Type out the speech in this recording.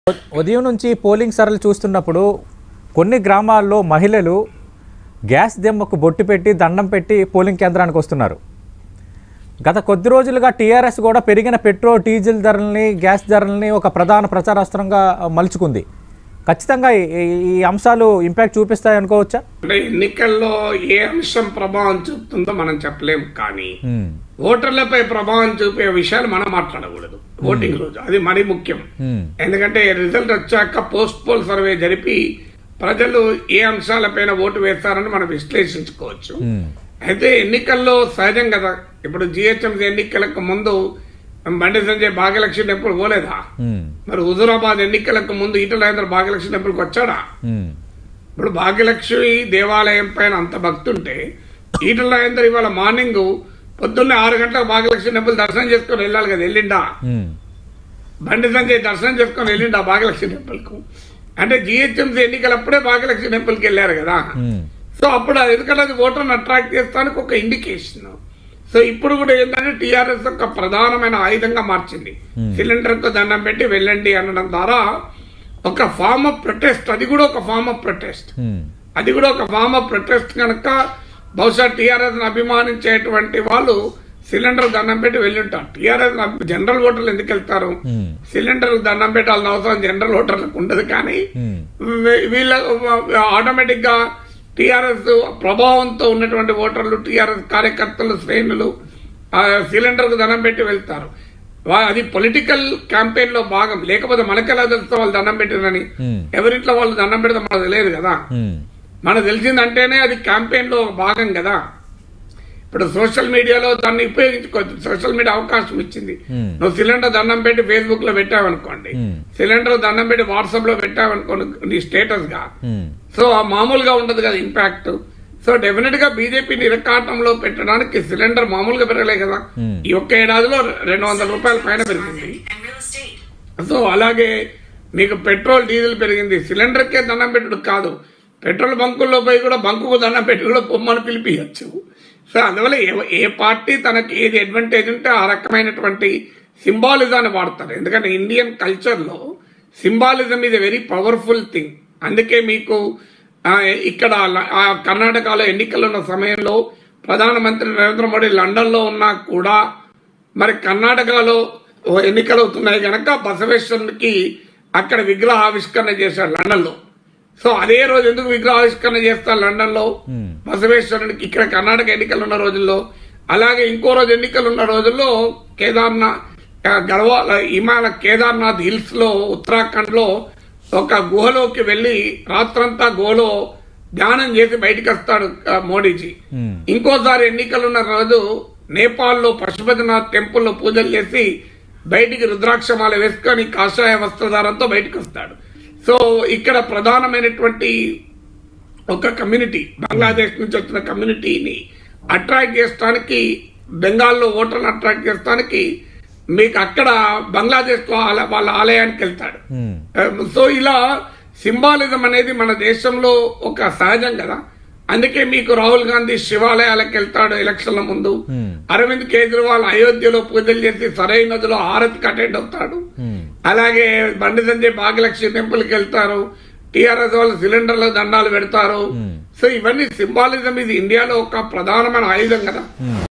ఉదయం నుంచి పోలింగ్ సరళి చూస్తున్నప్పుడు కొన్ని గ్రామాల్లో మహిళలు గ్యాస్ దిమ్మకు బొట్టు పెట్టి దండం పెట్టి పోలింగ్ కేంద్రానికి వస్తున్నారు గత కొద్ది రోజులుగా టీఆర్ఎస్ కూడా పెరిగిన పెట్రోల్ డీజిల్ ధరల్ని గ్యాస్ ధరల్ని ఒక ప్రధాన ప్రచారాస్త్రంగా మలుచుకుంది ఖచ్చితంగా ఈ- ఈ అంశాలు ఇంపాక్ట్ చూపిస్తాయి అనుకోవచ్చా అంటే ఎన్నికల్లో ఏ అంశం ప్రభావం చూపుతుందో మనం చెప్పలేం కానీ ఉమ్, ఓటర్లపై ప్రభావం చూపే విషయాలు మనం మాట్లాడకూడదు ఓటింగ్ రోజు అది మరీ ముఖ్యం ఉమ్, ఎందుకంటే రిజల్ట్ వచ్చాక పోస్ట్ పోల్ సర్వే జరిపి ప్రజలు ఏ అంశాలపైన ఓటు వేస్తారని మనం విశ్లేషించుకోవచ్చు ఉమ్, అయితే ఎన్నికల్లో సహజం కదా ఇప్పుడు జిహెచ్ఎంసీ ఎన్నికలకు ముందు బండి సంజయ్ భాగ్యలక్ష్మి టెంపుల్ పోలేదా ఉమ్, మరి హుజూరాబాద్ ఎన్నికలకు ముందు ఈటల రాజేంద్ర భాగ్యలక్ష్మి టెంపుల్కి వచ్చాడా ఉమ్, ఇప్పుడు భాగ్యలక్ష్మి దేవాలయం పైన అంత భక్తి ఉంటే ఈటల రాజేంద్ర ఇవాళ మార్నింగ్ పొద్దున్నే ఆరు గంటలకు భాగ్యలక్ష్మి టెంపుల్ దర్శనం చేసుకొని వెళ్ళాలి కదా వెళ్ళిండా ఉమ్, బండి సంజయ్ దర్శనం చేసుకొని వెళ్ళిండా భాగ్యలక్ష్మి టెంపుల్ కు అంటే జిహెచ్ఎంసీ ఎన్నికలప్పుడే భాగ్యలక్ష్మి టెంపుల్ కి వెళ్ళారు కదా ఉమ్, సో అప్పుడు అది ఎందుకంటే అది ఓటర్ని అట్రాక్ట్ చేస్తానికి ఒక ఇండికేషన్ సో ఇప్పుడు కూడా ఏంటంటే టీఆర్ఎస్ ఒక ప్రధానమైన ఆయుధంగా మార్చింది సిలిండర్ కు దండం పెట్టి వెళ్ళండి అనడం ద్వారా ఒక ఫార్మ్ ఆఫ్ ప్రొటెస్ట్ అది కూడా ఒక ఫార్మ్ ఆఫ్ ప్రొటెస్ట్ ఉమ్, అది కూడా ఒక ఫార్మ్ ఆఫ్ ప్రొటెస్ట్ కనుక బహుశా టీఆర్ఎస్ అభిమానించేటువంటి వాళ్ళు సిలిండర్ దండం పెట్టి వెళ్ళుంటారు టీఆర్ఎస్ జనరల్ ఓటర్లు ఎందుకు వెళ్తారు ఉమ్, సిలిండర్ దండం పెట్టాల్సిన అవసరం జనరల్ ఓటర్లకు ఉండదు కానీ ఉమ్, వీ- వీళ్ళ ఆటోమేటిక్ గా టిఆర్ఎస్ ప్రభావంతో ఉన్నటువంటి ఓటర్లు టిఆర్ఎస్ కార్యకర్తలు శ్రేణులు ఆ సిలిండర్ కు దండం పెట్టి వెళ్తారు వా- అది పొలిటికల్ క్యాంపెయిన్ లో భాగం లేకపోతే మనకెలా తెలుస్తా వాళ్ళు దండం పెట్టిరని ఉమ్, ఎవరింట్లో వాళ్ళు దండం పెడితే మనకు తెలియదు కదా ఉమ్, మనకు తెలిసిందంటేనే అది క్యాంపెయిన్ లో ఒక భాగం కదా ఇప్పుడు సోషల్ మీడియాలో దాన్ని ఉపయోగించుకోవచ్చు సోషల్ మీడియా అవకాశం ఇచ్చింది Hmm. నువ్వు సిలిండర్ దండం పెట్టి ఫేస్బుక్ లో పెట్టావనుకోండి Hmm. సిలిండర్ దండం పెట్టి వాట్సాప్ లో పెట్టావనుకోండి నీ స్టేటస్ గా ఉమ్, సో ఆ మామూలుగా ఉండదు కదా ఇంపాక్ట్ సో డెఫినెట్ గా బీజేపీ నిరకాటంలో పెట్టడానికి సిలిండర్ మామూలుగా పెరగలే కదా Hmm. ఈ ఒక్క ఏడాదిలో రెండు వందల రూపాయల పైన పెరిగింది and real estate. సో అలాగే మీకు పెట్రోల్ డీజిల్ పెరిగింది సిలిండర్కే దండం పెట్టుడు కాదు పెట్రోల్ బంకుల్లో పోయి కూడా బంకుకు దండం పెట్టి కూడా పొమ్మని పిలిపించచ్చు సో అందువల్ల ఏ- ఏ పార్టీ తనకి ఏది అడ్వాంటేజ్ ఉంటే ఆ రకమైనటువంటి సింబాలిజాన్ని వాడతారు ఎందుకంటే ఇండియన్ కల్చర్లో సింబాలిజం ఇది వెరీ పవర్ఫుల్ థింగ్ అందుకే మీకు ఆ, ఇక్కడ ల- ఆ కర్ణాటకలో ఎన్నికలు ఉన్న సమయంలో ప్రధానమంత్రి నరేంద్ర మోడీ లండన్ లో ఉన్నా కూడా మరి కర్ణాటకలో ఓ ఎన్నికలు అవుతున్నాయి కనుక బసవేశ్వరునికి అక్కడ విగ్రహావిష్కరణ చేశాడు లండన్ లో సో అదే రోజు ఎందుకు విగ్రహావిష్కరణ చేస్తారు లండన్ లో బసవేశ్వరునికి ఇక్కడ కర్ణాటక ఎన్నికలు ఉన్న రోజుల్లో అలాగే ఇంకో రోజు ఎన్నికలు ఉన్న రోజుల్లో కేదార్నాథ్ ఆ, గర్వాల హిమాలయ కేదార్నాథ్ హిల్స్ లో ఉత్తరాఖండ్ లో ఒక గుహలోకి వెళ్లి రాత్రంతా గుహలో ధ్యానం చేసి బయటికి వస్తాడు ఆ, మోడీజీ ఉమ్, ఇంకోసారి ఎన్నికలున్న రోజు నేపాల్లో పశుపతినాథ్ టెంపుల్లో పూజలు చేసి బయటికి రుద్రాక్షమాల వేసుకొని కాషాయ వస్త్రధారంతో బయటకు వస్తాడు సో ఇక్కడ ప్రధానమైనటువంటి ఒక కమ్యూనిటీ బంగ్లాదేశ్ నుంచి వచ్చిన కమ్యూనిటీని అట్రాక్ట్ చేయడానికి బెంగాల్లో ఓటర్లను అట్రాక్ట్ చేయడానికి మీకు అక్కడ బంగ్లాదేశ్ లో ఆల- వాళ్ళ ఆలయానికి వెళ్తాడు ఉమ్, సో ఇలా సింబాలిజం అనేది మన దేశంలో ఒక సహజం కదా అందుకే మీకు రాహుల్ గాంధీ శివాలయాలకు వెళ్తాడు ఎలక్షన్ల ముందు Hmm. అరవింద్ కేజ్రీవాల్ అయోధ్యలో పూజలు చేసి సరైన నదిలో హారతికి అటెండ్ అవుతాడు ఉమ్, అలాగే బండి సంజయ్ భాగ్యలక్ష్మి టెంపుల్ కి వెళ్తారు టిఆర్ఎస్ వాళ్ళు సిలిండర్ల దండాలు పెడతారు Hmm. సో ఇవన్నీ సింబాలిజం ఇది ఇండియాలో ఒక ప్రధానమైన ఆయుధం కదా